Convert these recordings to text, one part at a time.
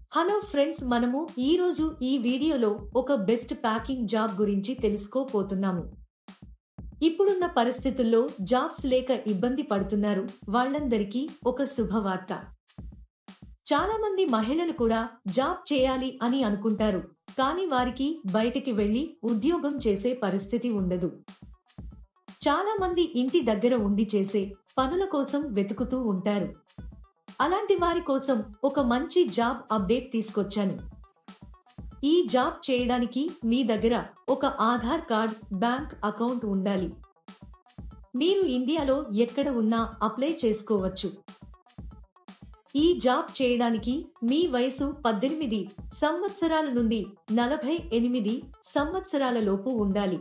hello friends మనము ఈ రోజు ఈ వీడియోలో ఒక బెస్ట్ ప్యాకింగ్ జాబ్ గురించి తెలుసుకోపోతున్నాము ఇప్పుడున్న పరిస్థితుల్లో జాబ్స్ లేక ఇబ్బంది పడుతున్నారు వాళ్ళందరికీ ఒక శుభవార్త చాలా మంది మహిళలు కూడా జాబ్ చేయాలి అని అనుకుంటారు కానీ వారికి బయటికి వెళ్లి ఉద్యోగం చేసే పరిస్థితి ఉండదు చాలా మంది ఇంటి దగ్గర ఉండి చేసే పనుల కోసం వెతుకుతూ ఉంటారు అలాంటి వారి కోసం ఒక మంచి జాబ్ అప్డేట్ తీసుకొచ్చాను ఈ జాబ్ చేయడానికి మీ దగ్గర ఒక ఆధార్ కార్డ్ బ్యాంక్ అకౌంట్ ఉండాలి మీరు ఇండియాలో ఎక్కడ ఉన్నా అప్లై చేసుకోవచ్చు ఈ జాబ్ చేయడానికి మీ వయసు పద్దెనిమిది సంవత్సరాల నుండి నలభై ఎనిమిది సంవత్సరాల లోపు ఉండాలి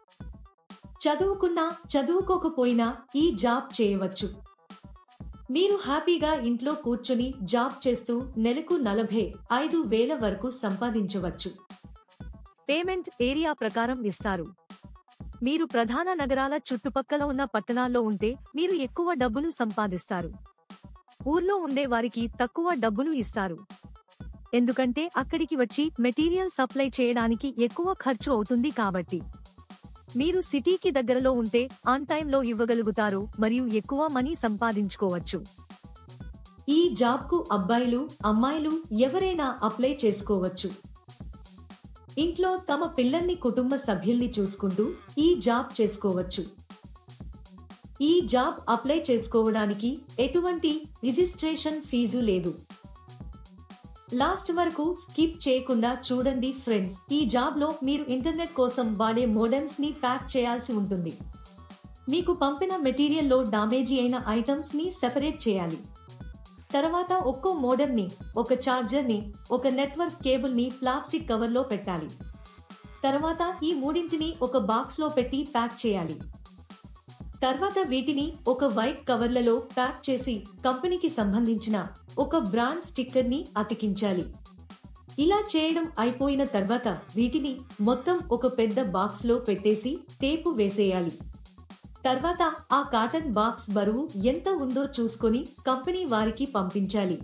చదువుకున్నా చదువుకోకపోయినా ఈ జాబ్ చేయవచ్చు మీరు హ్యాపీగా ఇంట్లో కూర్చొని జాబ్ చేస్తూ నెలకు నలభై ఐదు వేల వరకు సంపాదించవచ్చు పేమెంట్ ఏరియా ప్రకారం ఇస్తారు మీరు ప్రధాన నగరాల చుట్టుపక్కల ఉన్న పట్టణాల్లో ఉంటే మీరు ఎక్కువ డబ్బులు సంపాదిస్తారు ఊర్లో ఉండే వారికి తక్కువ డబ్బులు ఇస్తారు ఎందుకంటే అక్కడికి వచ్చి మెటీరియల్ సప్లై చేయడానికి ఎక్కువ ఖర్చు అవుతుంది కాబట్టి మీరు సిటీకి దగ్గరలో ఉంటే ఆన్ టైంలో ఇవ్వగలుగుతారు మరియు ఎక్కువ మనీ సంపాదించుకోవచ్చు ఈ జాబ్ కు అబ్బాయిలు అమ్మాయిలు ఎవరైనా అప్లై చేసుకోవచ్చు ఇంట్లో తమ పిల్లల్ని కుటుంబ సభ్యుల్ని చూసుకుంటూ ఈ జాబ్ చేసుకోవచ్చు ఈ జాబ్ అప్లై చేసుకోవడానికి ఎటువంటి రిజిస్ట్రేషన్ ఫీజు లేదు లాస్ట్ వరకు స్కిప్ చేయకుండా చూడండి ఫ్రెండ్స్ ఈ జాబ్ లో మీరు ఇంటర్నెట్ కోసం వాడే మోడెమ్స్ ని ప్యాక్ చేయాల్సి ఉంటుంది మీకు పంపిన మెటీరియల్ లో డామేజీ అయిన ఐటమ్స్ ని సెపరేట్ చేయాలి తర్వాత ఒక్కో మోడెమ్ ని ఒక చార్జర్ ని ఒక నెట్వర్క్ కేబుల్ ని ప్లాస్టిక్ కవర్ లో పెట్టాలి తర్వాత ఈ మూడింటిని ఒక బాక్స్ లో పెట్టి ప్యాక్ చేయాలి తర్వాత వీటిని ఒక వైట్ కవర్లలో ప్యాక్ చేసి కంపెనీకి సంబంధించిన ఒక బ్రాండ్ స్టిక్కర్ ని అతికించాలి ఇలా చేయడం అయిపోయిన తర్వాత వీటిని మొత్తం ఒక పెద్ద బాక్స్ లో పెట్టేసి టేపు వేసేయాలి తర్వాత ఆ కాటన్ బాక్స్ బరువు ఎంత ఉందో చూసుకొని కంపెనీ వారికి పంపించాలి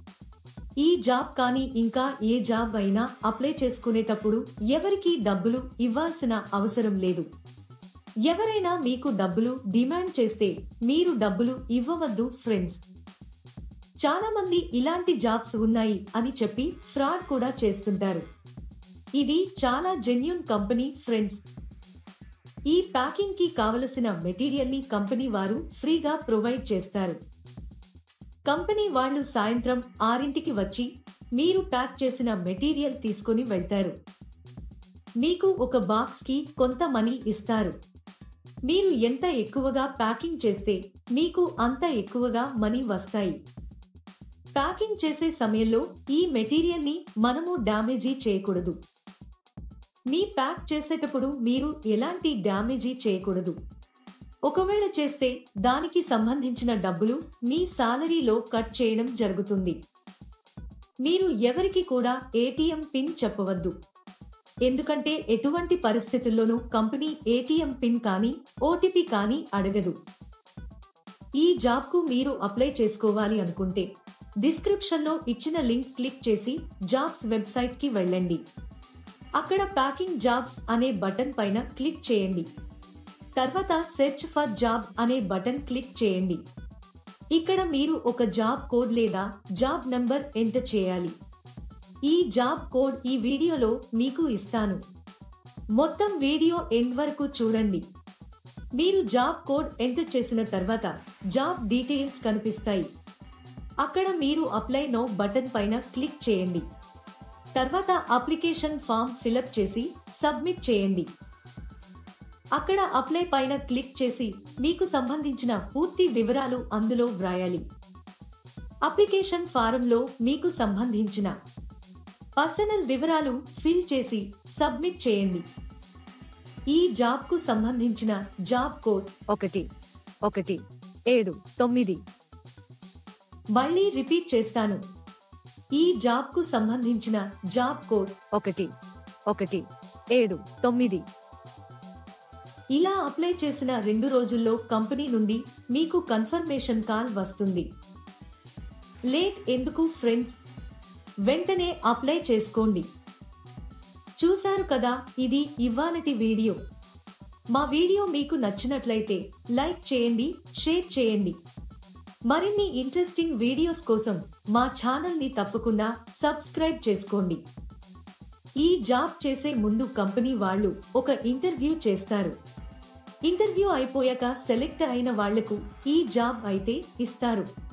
ఈ జాబ్ కానీ ఇంకా ఏ జాబ్ అయినా అప్లై చేసుకునేటప్పుడు ఎవరికీ డబ్బులు ఇవ్వాల్సిన అవసరం లేదు ఎవరైనా మీకు డబ్బులు డిమాండ్ చేస్తే మీరు డబ్బులు ఇవ్వవద్దు ఫ్రెండ్స్ చాలా మంది ఇలాంటి జాబ్స్ ఉన్నాయి అని చెప్పి ఫ్రాడ్ కూడా చేస్తుంటారు ఇది చాలా జెన్యున్ కంపెనీ ఫ్రెండ్స్ ఈ ప్యాకింగ్ కి కావలసిన మెటీరియల్ ని కంపెనీ వారు ఫ్రీగా ప్రొవైడ్ చేస్తారు కంపెనీ వాళ్ళు సాయంత్రం ఆరింటికి వచ్చి మీరు ప్యాక్ చేసిన మెటీరియల్ తీసుకొని వెళ్తారు మీకు ఒక బాక్స్ కి కొంత మనీ ఇస్తారు మీరు ఎంత ఎక్కువగా ప్యాకింగ్ చేస్తే మీకు అంత ఎక్కువగా మనీ వస్తాయి ప్యాకింగ్ చేసే సమయంలో ఈ మెటీరియల్ ని మనము డ్యామేజీ చేయకూడదు మీ ప్యాక్ చేసేటప్పుడు మీరు ఎలాంటి డ్యామేజీ చేయకూడదు ఒకవేళ చేస్తే దానికి సంబంధించిన డబ్బులు మీ సాలరీలో కట్ చేయడం జరుగుతుంది మీరు ఎవరికి కూడా ఏటీఎం పిన్ చెప్పవద్దు ఎందుకంటే ఎటువంటి పరిస్థితుల్లోనూ కంపెనీ ఏటీఎం పిన్ కానీ ఓటీపీ కానీ అడగదు ఈ జాబ్కు మీరు అప్లై చేసుకోవాలి అనుకుంటే డిస్క్రిప్షన్లో ఇచ్చిన లింక్ క్లిక్ చేసి జాబ్స్ వెబ్సైట్కి వెళ్ళండి అక్కడ ప్యాకింగ్ జాబ్స్ అనే బటన్ పైన క్లిక్ చేయండి తర్వాత సెర్చ్ ఫర్ జాబ్ అనే బటన్ క్లిక్ చేయండి ఇక్కడ మీరు ఒక జాబ్ కోడ్ లేదా జాబ్ నంబర్ ఎంటర్ చేయాలి ఈ జాబ్ కోడ్ ఈ వీడియోలో మీకు ఇస్తాను మొత్తం వీడియో ఎండ్ వరకు చూడండి మీరు జాబ్ కోడ్ ఎంటర్ చేసిన తర్వాత జాబ్ డీటెయిల్స్ కనిపిస్తాయి అక్కడ మీరు అప్లై నో బటన్ పైన క్లిక్ చేయండి తర్వాత అప్లికేషన్ ఫామ్ ఫిలప్ చేసి సబ్మిట్ చేయండి అక్కడ అప్లై పైన క్లిక్ చేసి మీకు సంబంధించిన పూర్తి వివరాలు అందులో వ్రాయాలి అప్లికేషన్ ఫారంలో మీకు సంబంధించిన పర్సనల్ వివరాలు ఫిల్ చేసి సబ్మిట్ చేయండి ఈ జాబ్ కు సంబంధించిన జాబ్ కోడ్ ఒకటి ఒకటి ఏడు తొమ్మిది మళ్ళీ రిపీట్ చేస్తాను ఈ జాబ్ కు సంబంధించిన జాబ్ కోడ్ ఒకటి ఒకటి ఏడు తొమ్మిది ఇలా అప్లై చేసిన రెండు రోజుల్లో కంపెనీ నుండి మీకు కన్ఫర్మేషన్ కాల్ వస్తుంది లేట్ ఎందుకు ఫ్రెండ్స్ వెంటనే అప్లై చేసుకోండి చూశారు కదా ఇది ఇవాళటి వీడియో మా వీడియో మీకు నచ్చినట్లయితే లైక్ చేయండి షేర్ చేయండి మరిన్ని ఇంట్రెస్టింగ్ వీడియోస్ కోసం మా ఛానల్ని తప్పకుండా సబ్స్క్రైబ్ చేసుకోండి ఈ జాబ్ చేసే ముందు కంపెనీ వాళ్ళు ఒక ఇంటర్వ్యూ చేస్తారు ఇంటర్వ్యూ అయిపోయాక సెలెక్ట్ అయిన వాళ్లకు ఈ జాబ్ అయితే ఇస్తారు